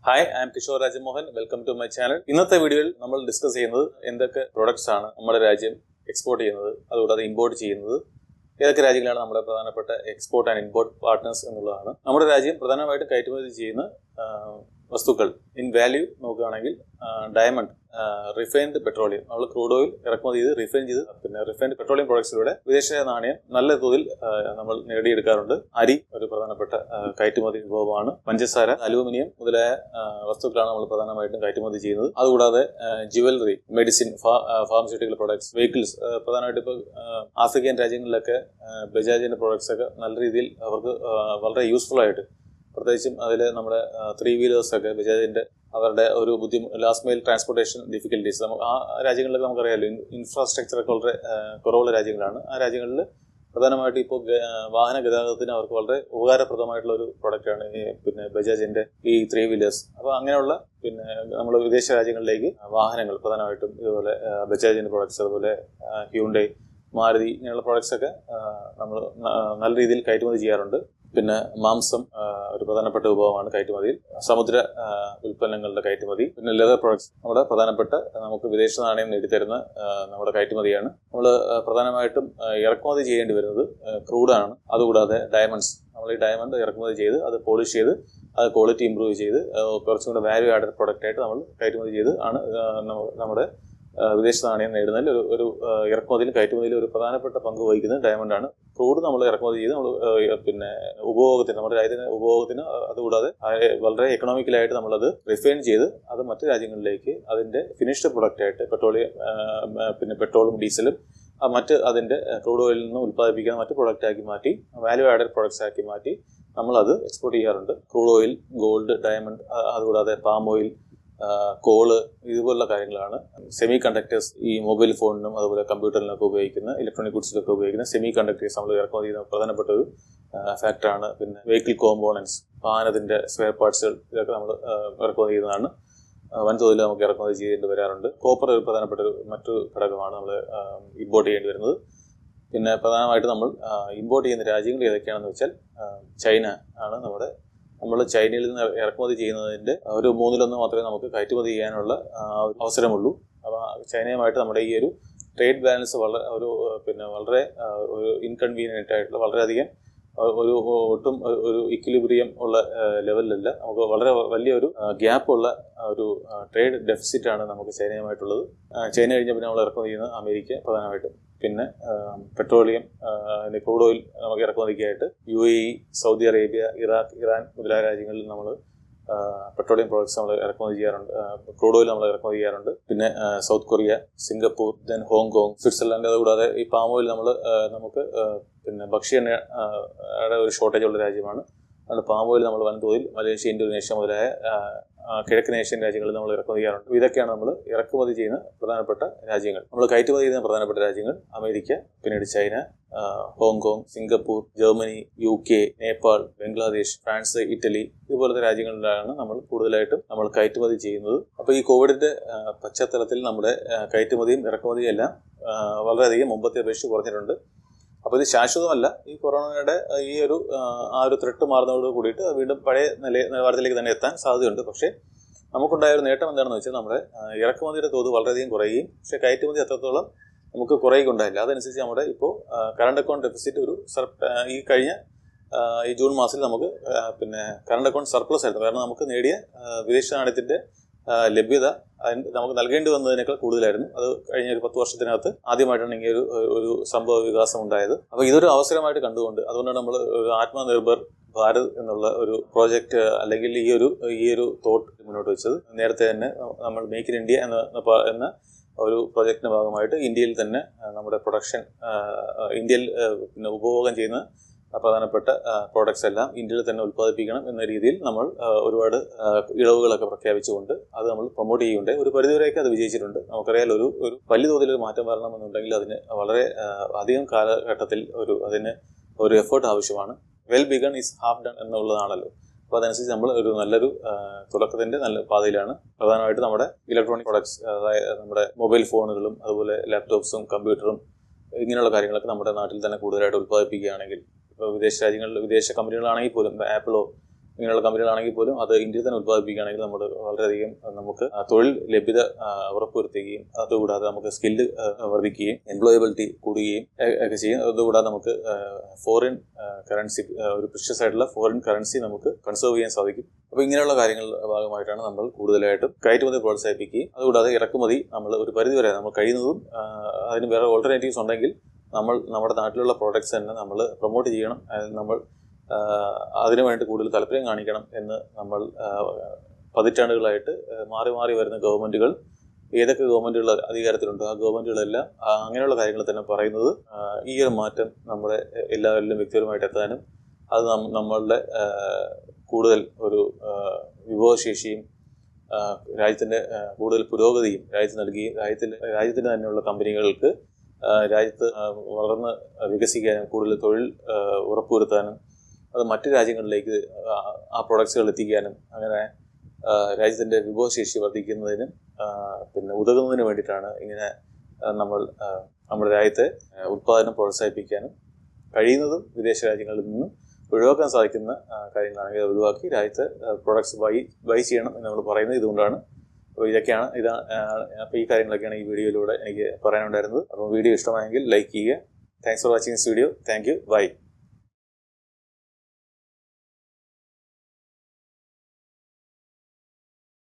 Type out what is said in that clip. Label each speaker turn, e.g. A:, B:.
A: hi I am Kishore Rajamohan welcome to my channel ഇന്നത്തെ വീഡിയോയിൽ നമ്മൾ ഡിസ്കസ് ചെയ്യുന്നത് എന്തൊക്കെ പ്രൊഡക്ട്സ് ആണ് നമ്മുടെ രാജ്യം എക്സ്പോർട്ട് ചെയ്യുന്നത് അതുകൂടാതെ ഇമ്പോർട്ട് ചെയ്യുന്നത് ഏതൊക്കെ രാജ്യങ്ങളാണ് നമ്മുടെ പ്രധാനപ്പെട്ട എക്സ്പോർട്ട് ആൻഡ് ഇമ്പോർട്ട് പാർട്ട്നേഴ്സ് എന്നുള്ളതാണ് നമ്മുടെ രാജ്യം പ്രധാനമായിട്ടും കയറ്റുമതി ചെയ്യുന്ന ആ, വസ്തുക്കൾ ഇൻ വാല്യൂ നോക്കുകയാണെങ്കിൽ ഡയമണ്ട് റിഫൈൻഡ് പെട്രോളിയം നമ്മൾ ക്രൂഡ് ഓയിൽ ഇറക്കുമതി ചെയ്ത് റിഫൈൻ ചെയ്ത് പിന്നെ റിഫൈൻഡ് പെട്രോളിയം പ്രോഡക്ട്സിലൂടെ വിദേശ നാണയം നല്ല തോതിൽ ആ, നമ്മൾ നേടിയെടുക്കാറുണ്ട് അരി ഒരു പ്രധാനപ്പെട്ട ആ, കയറ്റുമതി വിഭവമാണ് പഞ്ചസാര അലൂമിനിയം മുതലായ ആ, വസ്തുക്കളാണ് നമ്മൾ പ്രധാനമായിട്ടും കയറ്റുമതി ചെയ്യുന്നത് അതുകൂടാതെ jewellery medicine pharmaceutical products vehicles പ്രധാനമായിട്ടും ഇപ്പോൾ ആഫ്രിക്കൻ രാജ്യങ്ങളിലൊക്കെ ആ, ബജാജിന്റെ പ്രോഡക്ട്സ് ഒക്കെ നല്ല രീതിയിൽ അവർക്ക് ആ, വളരെ യൂസ്ഫുൾ ആയിട്ട് പ്രത്യേകിച്ചും അതിൽ നമ്മുടെ ത്രീ വീലേഴ്സ് ഒക്കെ ബജാജിന്റെ അവരുടെ ഒരു ബുദ്ധിമുട്ട് ലാസ്റ്റ് മൈൽ ട്രാൻസ്പോർട്ടേഷൻ ഡിഫിക്കൽട്ടീസ് നമുക്ക് ആ രാജ്യങ്ങളിലൊക്കെ നമുക്കറിയാമല്ലോ ഇൻഫ്രാസ്ട്രക്ചർ ഒക്കെ വളരെ ആ, കുറവുള്ള രാജ്യങ്ങളാണ് ആ രാജ്യങ്ങളിൽ പ്രധാനമായിട്ടും ഇപ്പോൾ ഗ- വാഹന ഗതാഗതത്തിന് അവർക്ക് വളരെ ഉപകാരപ്രദമായിട്ടുള്ള ഒരു പ്രൊഡക്റ്റാണ് ഈ പിന്നെ ബജാജിന്റെ ഈ ത്രീ വീലേഴ്സ് അപ്പോൾ അങ്ങനെയുള്ള പിന്നെ നമ്മൾ വിദേശ രാജ്യങ്ങളിലേക്ക് വാഹനങ്ങൾ പ്രധാനമായിട്ടും ഇതുപോലെ ആ, ബജാജിന്റെ പ്രോഡക്ട്സ് അതുപോലെ ഹ്യൂണ്ടൈ മാരുതി ഇങ്ങനെയുള്ള പ്രോഡക്ട്സ് ഒക്കെ നമ്മൾ നല്ല രീതിയിൽ കയറ്റുമതി ചെയ്യാറുണ്ട് പിന്നെ മാംസം ആ, ഒരു പ്രധാനപ്പെട്ട വിഭവമാണ് കയറ്റുമതിയിൽ സമുദ്ര ആ, ഉൽപ്പന്നങ്ങളുടെ കയറ്റുമതി പിന്നെ ലെതർ പ്രോഡക്ട്സ് നമ്മുടെ പ്രധാനപ്പെട്ട നമുക്ക് വിദേശ നാണയം നേടിത്തരുന്ന ആ, നമ്മുടെ കയറ്റുമതിയാണ് നമ്മൾ പ്രധാനമായിട്ടും ആ, ഇറക്കുമതി ചെയ്യേണ്ടി വരുന്നത് ക്രൂഡാണ് അതുകൂടാതെ ഡയമണ്ട്സ് നമ്മൾ ഈ ഡയമണ്ട് ഇറക്കുമതി ചെയ്ത് അത് പോളിഷ് ചെയ്ത് അത് ക്വാളിറ്റി ഇമ്പ്രൂവ് ചെയ്ത് ആ, കുറച്ചും കൂടെ വാല്യൂ ആഡഡ് പ്രൊഡക്റ്റ് ആയിട്ട് നമ്മൾ കയറ്റുമതി ചെയ്ത് ആണ് ആ, നമ്മ- നമ്മുടെ ആ, വിദേശ നാണയം നേടുന്നതിൽ ഒരു ഒരു ആ, ഇറക്കുമതിയിലും കയറ്റുമതിയിലും ഒരു പ്രധാനപ്പെട്ട പങ്ക് വഹിക്കുന്നത് ഡയമണ്ട് ആണ് ക്രൂഡ് നമ്മൾ ഇറക്കുമതി ചെയ്ത് നമ്മൾ പിന്നെ ഉപഭോഗത്തിന് നമ്മുടെ രാജ്യത്തിന് ഉപഭോഗത്തിന് അതുകൂടാതെ ആ, വളരെ എക്കണോമിക്കലായിട്ട് നമ്മളത് റിഫൈൻ ചെയ്ത് അത് മറ്റു രാജ്യങ്ങളിലേക്ക് അതിന്റെ ഫിനിഷ്ഡ് പ്രൊഡക്റ്റ് ആയിട്ട് പെട്രോളിയം ആ, ആ, പിന്നെ പെട്രോളും ഡീസലും ആ, മറ്റ് അതിന്റെ ക്രൂഡ് ഓയിലിൽ നിന്ന് ഉൽപ്പാദിപ്പിക്കുന്ന മറ്റ് പ്രൊഡക്റ്റ് ആക്കി മാറ്റി വാല്യൂ ആഡഡ് പ്രൊഡക്ട്സ് ആക്കി മാറ്റി നമ്മളത് എക്സ്പോർട്ട് ചെയ്യാറുണ്ട് ക്രൂഡ് ഓയിൽ ഗോൾഡ് ഡയമണ്ട് ആ, അതുകൂടാതെ പാം ഓയിൽ കോള് ഇതുപോലുള്ള കാര്യങ്ങളാണ് സെമി കണ്ടക്ടേഴ്സ് ഈ മൊബൈൽ ഫോണിനും അതുപോലെ കമ്പ്യൂട്ടറിനൊക്കെ ഉപയോഗിക്കുന്ന ഇലക്ട്രോണിക് ഗുഡ്സിലൊക്കെ ഉപയോഗിക്കുന്ന സെമി കണ്ടക്ടേഴ്സ് നമ്മൾ ഇറക്കുമതി ചെയ്യുന്ന പ്രധാനപ്പെട്ട ഒരു ഫാക്ടറാണ് പിന്നെ വെഹിക്കിൾ കോമ്പോണൻസ് വാഹനത്തിന്റെ സ്പെയർ പാർട്സുകൾ ഇതൊക്കെ നമ്മൾ ഇറക്കുമതി ചെയ്യുന്നതാണ് ആ, വൻതോതിൽ നമുക്ക് ഇറക്കുമതി ചെയ്യേണ്ടി വരാറുണ്ട് കോപ്പർ ഒരു പ്രധാനപ്പെട്ട ഒരു മറ്റൊരു ഘടകമാണ് നമ്മൾ ഇമ്പോർട്ട് ചെയ്യേണ്ടി വരുന്നത് പിന്നെ പ്രധാനമായിട്ട് നമ്മൾ ഇമ്പോർട്ട് ചെയ്യുന്ന രാജ്യങ്ങൾ ഏതൊക്കെയാണെന്ന് വെച്ചാൽ ആ, ചൈന ആണ് നമ്മുടെ നമ്മൾ ചൈനയിൽ നിന്ന് ഇറക്കുമതി ചെയ്യുന്നതിന്റെ ഒരു മൂന്നിലൊന്ന് മാത്രമേ നമുക്ക് കയറ്റുമതി ചെയ്യാനുള്ള ആ, ഒരു അവസരമുള്ളൂ അപ്പോൾ ചൈനയുമായിട്ട് നമ്മുടെ ഈ ഒരു ട്രേഡ് ബാലൻസ് വളരെ ഒരു ആ, പിന്നെ വളരെ ആ, ഒരു ഇൻകൺവീനിയൻ്റ് ആയിട്ടുള്ള വളരെയധികം ആ, ഒരു ഒട്ടും ഒരു- ഒരു ഇക്വിലിബ്രിയം ഉള്ള ആ, ലെവലിലല്ല നമുക്ക് വളരെ വലിയൊരു ഗ്യാപ്പ് ഉള്ള ആ, ഒരു ട്രേഡ് ഡെഫിസിറ്റ് ആണ് നമുക്ക് ചൈനയുമായിട്ടുള്ളത് ആ, ചൈന കഴിഞ്ഞ പിന്നെ നമ്മൾ ഇറക്കുമതി ചെയ്യുന്നത് അമേരിക്ക പ്രധാനമായിട്ടും പിന്നെ ആ, പെട്രോളിയം ക്രൂഡ് ഓയിൽ നമുക്ക് ഇറക്കുമതിക്കായിട്ട് U A E Saudi Arabia Iraq Iran മുതലായ രാജ്യങ്ങളിൽ നമ്മൾ പെട്രോളിയം പ്രോഡക്ട്സ് നമ്മൾ ഇറക്കുമതി ചെയ്യാറുണ്ട് ക്രൂഡ് ഓയിൽ നമ്മൾ ഇറക്കുമതി ചെയ്യാറുണ്ട് പിന്നെ ആ, south Korea Singapore then Hong Kong Switzerland അതുകൂടാതെ ഈ പാം ഓയിൽ നമ്മൾ നമുക്ക് ആ, പിന്നെ ഭക്ഷ്യ എണ്ണ ആ, യുടെ ഒരു ഷോർട്ടേജ് ഉള്ള രാജ്യമാണ് അതുകൊണ്ട് പാം ഓയിൽ നമ്മൾ വൻതോതിൽ മലേഷ്യ ഇന്തോനേഷ്യ മുതലായ ആ, ആ, കിഴക്കൻ ഏഷ്യൻ രാജ്യങ്ങളിൽ നമ്മൾ ഇറക്കുമതി ചെയ്യാറുണ്ട് അപ്പോൾ ഇതൊക്കെയാണ് നമ്മൾ ഇറക്കുമതി ചെയ്യുന്ന പ്രധാനപ്പെട്ട രാജ്യങ്ങൾ നമ്മൾ കയറ്റുമതി ചെയ്യുന്ന പ്രധാനപ്പെട്ട രാജ്യങ്ങൾ അമേരിക്ക പിന്നീട് ചൈന ആ, Hong Kong Singapore Germany U K Nepal Bangladesh France Italy ഇതുപോലത്തെ രാജ്യങ്ങളിലാണ് നമ്മൾ കൂടുതലായിട്ടും നമ്മൾ കയറ്റുമതി ചെയ്യുന്നത് അപ്പോൾ ഈ കോവിഡിന്റെ ആ, പശ്ചാത്തലത്തിൽ നമ്മുടെ ആ, കയറ്റുമതിയും ഇറക്കുമതിയും എല്ലാം ആ, വളരെയധികം മുമ്പത്തെ അപേക്ഷിച്ച് കുറഞ്ഞിട്ടുണ്ട് അപ്പോൾ ഇത് ശാശ്വതമല്ല ഈ കൊറോണയുടെ ആ, ഈ ഒരു ആ, ആ ഒരു ത്രെട്ട് മാറുന്നതോട് കൂടിയിട്ട് അത് വീണ്ടും പഴയ നില നിലവാരത്തിലേക്ക് തന്നെ എത്താൻ സാധ്യതയുണ്ട് പക്ഷേ നമുക്കുണ്ടായ ഒരു നേട്ടം എന്താണെന്ന് വെച്ചാൽ നമ്മുടെ ആ, ഇറക്കുമതിയുടെ തോത് വളരെയധികം കുറയുകയും പക്ഷേ കയറ്റുമതി അത്രത്തോളം നമുക്ക് കുറയുകയുണ്ടായില്ല അതനുസരിച്ച് നമ്മുടെ ഇപ്പോൾ കറണ്ട് അക്കൗണ്ട് ഡെഫിസിറ്റ് ഒരു സർ ആ, ഈ കഴിഞ്ഞ ആ, ഈ ജൂൺ മാസത്തിൽ നമുക്ക് ആ, പിന്നെ കറണ്ട് അക്കൗണ്ട് സർപ്ലസ് ആയിരുന്നു കാരണം നമുക്ക് നേടിയ ആ, വിദേശ നാണയത്തിന്റെ ആ, ലഭ്യത അതിന് നമുക്ക് നൽകേണ്ടി വന്നതിനേക്കാൾ കൂടുതലായിരുന്നു അത് കഴിഞ്ഞ ഒരു പത്ത് വർഷത്തിനകത്ത് ആദ്യമായിട്ടാണ് ഇങ്ങനെ ഒരു ഒരു സംഭവ വികാസം ഉണ്ടായത് അപ്പോൾ ഇതൊരു അവസരമായിട്ട് കണ്ടുകൊണ്ട് അതുകൊണ്ടാണ് നമ്മൾ ഒരു ആത്മനിർഭർ ഭാരത് എന്നുള്ള ഒരു പ്രോജക്റ്റ് അല്ലെങ്കിൽ ഈ ഒരു ഈ ഒരു തോട്ട് മുന്നോട്ട് വെച്ചത് നേരത്തെ തന്നെ നമ്മൾ മേക്ക് ഇൻ ഇന്ത്യ എന്ന എന്ന പ- എന്ന ഒരു പ്രോജക്റ്റിന്റെ ഭാഗമായിട്ട് ഇന്ത്യയിൽ തന്നെ ആ, നമ്മുടെ പ്രൊഡക്ഷൻ ഇന്ത്യയിൽ ആ, പിന്നെ ഉപഭോഗം ചെയ്യുന്ന ആ, പ്രധാനപ്പെട്ട പ്രോഡക്ട്സ് എല്ലാം ഇന്ത്യയിൽ തന്നെ ഉൽപ്പാദിപ്പിക്കണം എന്ന രീതിയിൽ നമ്മൾ ആ, ഒരുപാട് ആ, ഇളവുകളൊക്കെ പ്രഖ്യാപിച്ചുകൊണ്ട് അത് നമ്മൾ പ്രൊമോട്ട് ചെയ്യുന്നുണ്ട് ഒരു പരിധിവരെയൊക്കെ അത് വിജയിച്ചിട്ടുണ്ട് നമുക്കറിയാലോ ഒരു ഒരു വലിയ തോതിൽ ഒരു മാറ്റം വരണമെന്നുണ്ടെങ്കിൽ അതിന് വളരെ ആ, അധികം കാലഘട്ടത്തിൽ ഒരു അതിന് ഒരു എഫേർട്ട് ആവശ്യമാണ് well begun is half done എന്നുള്ളതാണല്ലോ അപ്പോൾ അതനുസരിച്ച് നമ്മൾ ഒരു നല്ലൊരു ആ, തുടക്കത്തിന്റെ നല്ല പാതയിലാണ് പ്രധാനമായിട്ട് നമ്മുടെ ഇലക്ട്രോണിക് പ്രൊഡക്ട്സ് അതായത് നമ്മുടെ മൊബൈൽ ഫോണുകളും അതുപോലെ ലാപ്ടോപ്സും കമ്പ്യൂട്ടറും ഇങ്ങനെയുള്ള കാര്യങ്ങളൊക്കെ നമ്മുടെ നാട്ടിൽ തന്നെ കൂടുതലായിട്ട് ഉൽപ്പാദിപ്പിക്കുകയാണെങ്കിൽ ഇപ്പോൾ വിദേശ രാജ്യങ്ങളിൽ വിദേശ കമ്പനികളാണെങ്കിൽ പോലും ആപ്പിളോ ഇങ്ങനെയുള്ള കമ്പനികളാണെങ്കിൽ പോലും അത് ഇന്ത്യയിൽ തന്നെ ഉത്പാദിപ്പിക്കുകയാണെങ്കിൽ നമ്മുടെ വളരെയധികം അഹ് നമുക്ക് ആ തൊഴിൽ ലഭ്യത ആ, ഉറപ്പുവരുത്തുകയും അതുകൂടാതെ നമുക്ക് സ്കില്ല് വർദ്ധിക്കുകയും എംപ്ലോയബിലിറ്റി കൂടുകയും എ- ഒക്കെ ചെയ്യും അതുകൂടാതെ നമുക്ക് ഫോറിൻ കറൻസി ഒരു പ്രിഷ്യസ് ആയിട്ടുള്ള ഫോറിൻ കറൻസി നമുക്ക് കൺസേർവ് ചെയ്യാൻ സാധിക്കും അപ്പോൾ ഇങ്ങനെയുള്ള കാര്യങ്ങളുടെ ഭാഗമായിട്ടാണ് നമ്മൾ കൂടുതലായിട്ടും കയറ്റുമതി പ്രോത്സാഹിപ്പിക്കുകയും അതുകൂടാതെ ഇറക്കുമതി നമ്മൾ ഒരു പരിധി വരെ നമ്മൾ കഴിയുന്നതും ആ, അതിന് വേറെ ഓൾട്ടർനേറ്റീവ്സ് ഉണ്ടെങ്കിൽ നമ്മൾ നമ്മുടെ നാട്ടിലുള്ള പ്രോഡക്ട്സ് തന്നെ നമ്മൾ പ്രൊമോട്ട് ചെയ്യണം അത് നമ്മൾ ആ, അതിനു വേണ്ടി കൂടുതൽ താല്പര്യം കാണിക്കണം എന്ന് നമ്മൾ ആ, പതിറ്റാണ്ടുകളായിട്ട് ആ, മാറി മാറി വരുന്ന ഗവൺമെന്റുകൾ ഏതൊക്കെ ഗവൺമെന്റുകൾ അധികാരത്തിലുണ്ടോ ആ ഗവൺമെന്റുകളെല്ലാം ആ, അങ്ങനെയുള്ള കാര്യങ്ങൾ തന്നെ പറയുന്നത് ആ, ഈ ഒരു മാറ്റം നമ്മുടെ എല്ലാവരിലും വ്യക്തിപരമായിട്ട് എത്താനും അത് നം- നമ്മളുടെ ആ, കൂടുതൽ ഒരു ആ, വിഭവശേഷിയും ആ, രാജ്യത്തിന്റെ ആ, കൂടുതൽ പുരോഗതിയും രാജ്യത്ത് നൽകുകയും രാജ്യത്തിൽ രാജ്യത്തിന് തന്നെയുള്ള കമ്പനികൾക്ക് ആ, രാജ്യത്ത് ആ, വളർന്ന് വികസിക്കാനും കൂടുതൽ തൊഴിൽ ആ, ഉറപ്പുവരുത്താനും അത് മറ്റ് രാജ്യങ്ങളിലേക്ക് ആ, ആ പ്രൊഡക്ട്സുകൾ എത്തിക്കാനും അങ്ങനെ ആ, രാജ്യത്തിന്റെ വിഭവശേഷി വർദ്ധിക്കുന്നതിനും ആ, പിന്നെ ഉതകുന്നതിന് വേണ്ടിയിട്ടാണ് ഇങ്ങനെ ആ, നമ്മൾ ആ, നമ്മുടെ രാജ്യത്തെ ആ, ഉത്പാദനം പ്രോത്സാഹിപ്പിക്കാനും കഴിയുന്നതും വിദേശ രാജ്യങ്ങളിൽ നിന്നും ഒഴിവാക്കാൻ സാധിക്കുന്ന ആ, കാര്യങ്ങളാണെങ്കിൽ അത് ഒഴിവാക്കി രാജ്യത്തെ പ്രൊഡക്ട്സ് ബൈ ബൈ ചെയ്യണം എന്ന് നമ്മൾ പറയുന്നത് ഇതുകൊണ്ടാണ് അപ്പോൾ ഇതൊക്കെയാണ് ഇതാണ് അപ്പോൾ ഈ കാര്യങ്ങളൊക്കെയാണ് ഈ വീഡിയോയിലൂടെ എനിക്ക് പറയാനുണ്ടായിരുന്നത് അപ്പോൾ വീഡിയോ ഇഷ്ടമായെങ്കിൽ ലൈക്ക് ചെയ്യുക thanks for watching this video thank you by